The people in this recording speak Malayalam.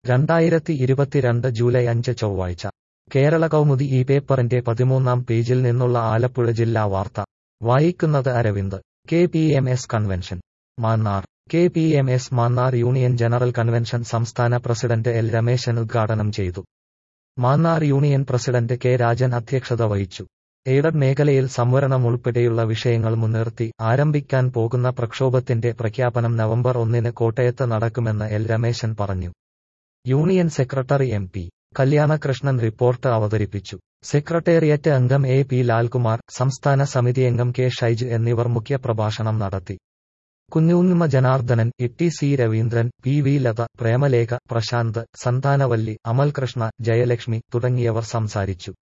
രണ്ടായിരത്തി ഇരുപത്തിരണ്ട് ജൂലൈ അഞ്ച് ചൊവ്വാഴ്ച കേരള കൗമുദി ഈ പേപ്പറിന്റെ പതിമൂന്നാം പേജിൽ നിന്നുള്ള ആലപ്പുഴ ജില്ലാ വാർത്ത വായിക്കുന്നത് Aravind K P M S convention Mannar K P M S Mannar union general convention സംസ്ഥാന പ്രസിഡന്റ് എൽ രമേശൻ ഉദ്ഘാടനം ചെയ്തു Mannar union president K Rajan അധ്യക്ഷത വഹിച്ചു എയ്ഡഡ് മേഖലയിൽ സംവരണം ഉൾപ്പെടെയുള്ള വിഷയങ്ങൾ മുൻനിർത്തി ആരംഭിക്കാൻ പോകുന്ന പ്രക്ഷോഭത്തിന്റെ പ്രഖ്യാപനം നവംബർ ഒന്നിന് കോട്ടയത്ത് നടക്കുമെന്ന് എൽ രമേശൻ പറഞ്ഞു union secretary M P Kalyanakrishnan report അവതരിപ്പിച്ചു സെക്രട്ടേറിയറ്റ് അംഗം എ പി ലാൽകുമാർ സംസ്ഥാന സമിതി അംഗം കെ ഷൈജ് എന്നിവർ മുഖ്യപ്രഭാഷണം നടത്തി Kunjunnima Janardhanan Itty C Raveendran P V Latha Premalekha Prasanth Santhanavalli Amalkrishna Jayalakshmi തുടങ്ങിയവർ സംസാരിച്ചു